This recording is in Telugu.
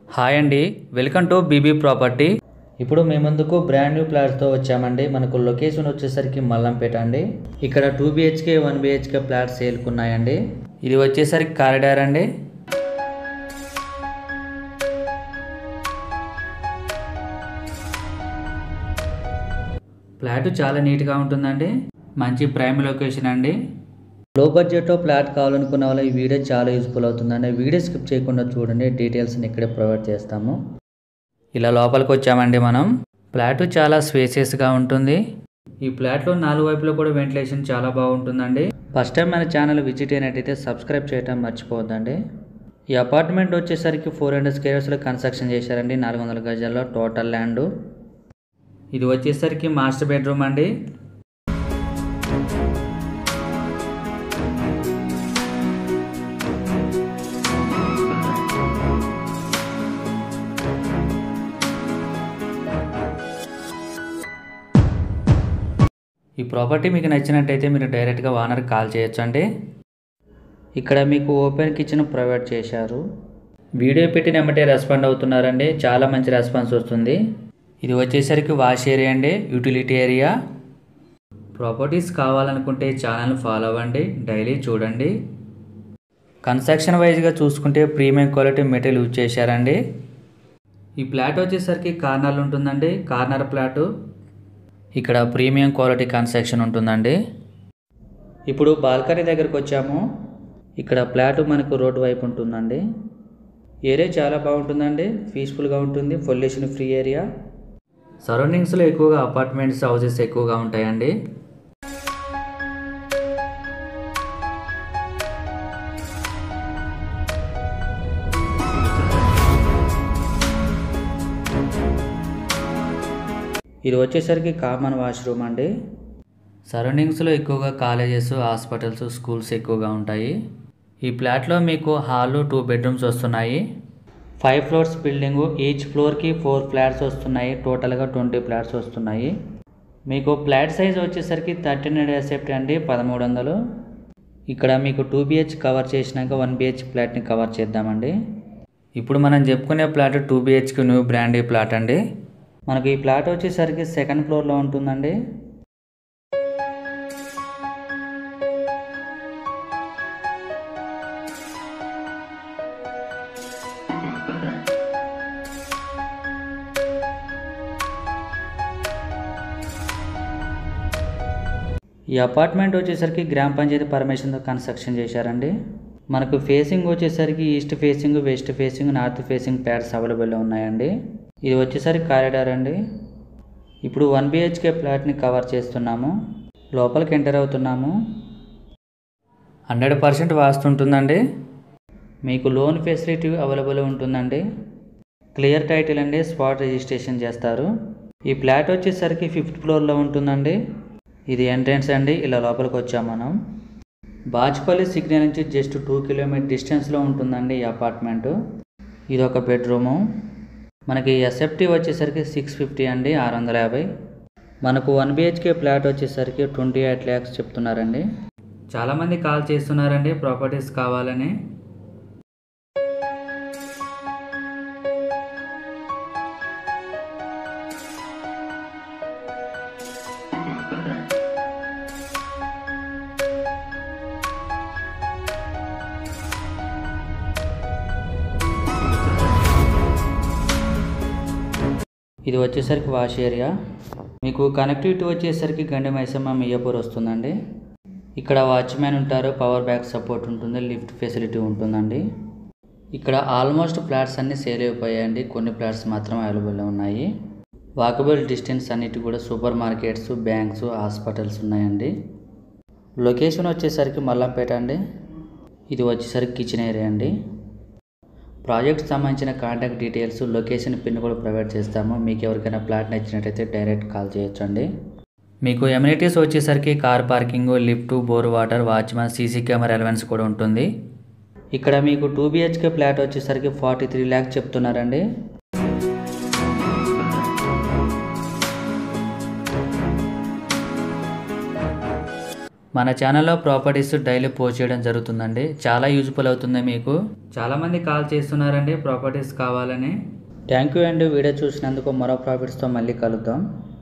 హాయ్ అండి వెల్కమ్ టు బీబీ ప్రాపర్టీ ఇప్పుడు మీ ముందుకు బ్రాండ్ న్యూ ప్లాట్స్తో వచ్చామండి మనకు లొకేషన్ వచ్చేసరికి మల్లంపేట అండి ఇక్కడ two BHK one BHK flats సేల్కున్నాయండి ఇది వచ్చేసరికి కారిడార్ అండి ఫ్లాట్ చాలా నీట్గా ఉంటుందండి మంచి ప్రైమ్ లొకేషన్ అండి లో బడ్జెట్లో ఫ్లాట్ కావాలనుకున్న వాళ్ళు ఈ వీడియో చాలా యూస్ఫుల్ అవుతుందండి వీడియో స్కిప్ చేయకుండా చూడండి డీటెయిల్స్ని ఇక్కడే ప్రొవైడ్ చేస్తాము ఇలా లోపలికి వచ్చామండి మనం ఫ్లాట్ చాలా స్పేసియస్గా ఉంటుంది ఈ ఫ్లాట్లో నాలుగు వైపులో కూడా వెంటిలేషన్ చాలా బాగుంటుందండి ఫస్ట్ టైం మన ఛానల్ విజిట్ అయినట్టయితే సబ్స్క్రైబ్ చేయడం మర్చిపోవద్దండి ఈ అపార్ట్మెంట్ వచ్చేసరికి ఫోర్ హండ్రెడ్ స్క్వేర్స్లో కన్స్ట్రక్షన్ చేశారండి నాలుగు వందల గజాల్లో టోటల్ ల్యాండ్ ఇది వచ్చేసరికి మాస్టర్ బెడ్రూమ్ అండి ఈ ప్రాపర్టీ మీకు నచ్చినట్టయితే మీరు డైరెక్ట్గా ఓనర్ కాల్ చేయొచ్చు అండి ఇక్కడ మీకు ఓపెన్ కిచెన్ ప్రొవైడ్ చేశారు వీడియో పెట్టిన వెంబటే రెస్పాండ్ అవుతున్నారండి చాలా మంచి రెస్పాన్స్ వస్తుంది ఇది వచ్చేసరికి వాష్ ఏరియా అండి యూటిలిటీ ఏరియా ప్రాపర్టీస్ కావాలనుకుంటే ఛానల్ ఫాలో అవ్వండి డైలీ చూడండి కన్స్ట్రక్షన్ వైజ్గా చూసుకుంటే ప్రీమియం క్వాలిటీ మెటీరియల్ యూజ్ చేశారండి ఈ ప్లాట్ వచ్చేసరికి కార్నర్లు ఉంటుందండి కార్నర్ ప్లాటు ఇక్కడ ప్రీమియం క్వాలిటీ కన్స్ట్రక్షన్ ఉంటుందండి ఇప్పుడు బాల్కనీ దగ్గరకు వచ్చాము ఇక్కడ ఫ్లాట్ మనకు రోడ్డు వైపు ఉంటుందండి ఏరియా చాలా బాగుంటుందండి పీస్ఫుల్గా ఉంటుంది పొల్యూషన్ ఫ్రీ ఏరియా సరౌండింగ్స్లో ఎక్కువగా అపార్ట్మెంట్స్ హౌసెస్ ఎక్కువగా ఉంటాయండి ఇది వచ్చేసరికి కామన్ వాష్రూమ్ అండి సరౌండింగ్స్లో ఎక్కువగా కాలేజెస్ హాస్పిటల్స్ స్కూల్స్ ఎక్కువగా ఉంటాయి ఈ ఫ్లాట్లో మీకు హాలు టూ బెడ్రూమ్స్ వస్తున్నాయి ఫైవ్ ఫ్లోర్స్ బిల్డింగు ఈచ్ ఫ్లోర్కి ఫోర్ ఫ్లాట్స్ వస్తున్నాయి టోటల్గా ట్వంటీ ఫ్లాట్స్ వస్తున్నాయి మీకు ఫ్లాట్ సైజ్ వచ్చేసరికి థర్టీన్ హండ్రెడ్ ఎసెప్ట్ అండి పదమూడు వందలు ఇక్కడ మీకు టూ బిహెచ్ కవర్ చేసినాక వన్ బిహెచ్ ఫ్లాట్ని కవర్ చేద్దామండి ఇప్పుడు మనం చెప్పుకునే ఫ్లాట్ టూ బిహెచ్కి న్యూ బ్రాండీ ఫ్లాట్ అండి మనకు ఈ ఫ్లాట్ వచ్చేసరికి సెకండ్ ఫ్లోర్లో ఉంటుందండి ఈ అపార్ట్మెంట్ వచ్చేసరికి గ్రామ పంచాయతీ పర్మిషన్తో కన్స్ట్రక్షన్ చేశారండి మనకు ఫేసింగ్ వచ్చేసరికి east facing west facing north facing ప్యాడ్స్ అవైలబుల్లో ఉన్నాయండి ఇది వచ్చేసరికి కారిడార్ అండి ఇప్పుడు వన్ బిహెచ్కే ఫ్లాట్ని కవర్ చేస్తున్నాము లోపలికి ఎంటర్ అవుతున్నాము హండ్రెడ్ పర్సెంట్ వాస్తుంటుందండి మీకు లోన్ ఫెసిలిటీ అవైలబుల్ ఉంటుందండి క్లియర్ టైటిల్ అండి స్పాట్ రిజిస్ట్రేషన్ చేస్తారు ఈ ఫ్లాట్ వచ్చేసరికి ఫిఫ్త్ ఫ్లోర్లో ఉంటుందండి ఇది ఎంట్రన్స్ అండి ఇలా లోపలికి వచ్చాం మనం బాజ్పల్లి సిగ్నల్ నుంచి జస్ట్ టూ కిలోమీటర్ డిస్టెన్స్లో ఉంటుందండి ఈ అపార్ట్మెంటు ఇది ఒక బెడ్రూము మనకి ఎస్ఎఫ్టీ వచ్చేసరికి సిక్స్ ఫిఫ్టీ అండి ఆరు వందల యాభై మనకు వన్ బిహెచ్కే ఫ్లాట్ వచ్చేసరికి ట్వంటీ ఎయిట్ ల్యాక్స్ చెప్తున్నారండి చాలామంది కాల్ చేస్తున్నారండి ప్రాపర్టీస్ కావాలని ఇది వచ్చేసరికి వాష్ ఏరియా మీకు కనెక్టివిటీ వచ్చేసరికి గండి మైసమ్మ మియ్యపూర్ వస్తుందండి ఇక్కడ వాచ్మ్యాన్ ఉంటారు పవర్ బ్యాక్ సపోర్ట్ ఉంటుంది లిఫ్ట్ ఫెసిలిటీ ఉంటుందండి ఇక్కడ ఆల్మోస్ట్ ఫ్లాట్స్ అన్నీ సేల్ అయిపోయాయండి కొన్ని ఫ్లాట్స్ మాత్రం అవైలబుల్లో ఉన్నాయి వాకబుల్ డిస్టెన్స్ అన్నిటి కూడా సూపర్ మార్కెట్స్ బ్యాంక్స్ హాస్పిటల్స్ ఉన్నాయండి లొకేషన్ వచ్చేసరికి మల్లంపేట అండి ఇది వచ్చేసరికి కిచెన్ ఏరియా అండి ప్రాజెక్ట్ సంబంధించిన కాంటాక్ట్ డీటెయిల్స్ లొకేషన్ పిన్ కూడా ప్రొవైడ్ చేస్తాము మీకు ఎవరికైనా ప్లాట్ నచ్చినట్టయితే డైరెక్ట్ కాల్ చేయొచ్చు అండి మీకు ఎమ్యూనిటీస్ వచ్చేసరికి car parking lift bore water watchman CC camera ఎలవెన్స్ కూడా ఉంటుంది ఇక్కడ మీకు టూ బిహెచ్కే ఫ్లాట్ వచ్చేసరికి ఫార్టీ త్రీ ల్యాక్స్ చెప్తున్నారండి మన ఛానల్లో ప్రాపర్టీస్ డైలీ పోస్ట్ చేయడం జరుగుతుందండి చాలా యూజ్ఫుల్ అవుతుంది మీకు చాలామంది కాల్ చేస్తున్నారండి ప్రాపర్టీస్ కావాలని థ్యాంక్ యూ అండి వీడియో చూసినందుకు మరో ప్రాఫిట్స్తో మళ్ళీ కలుద్దాం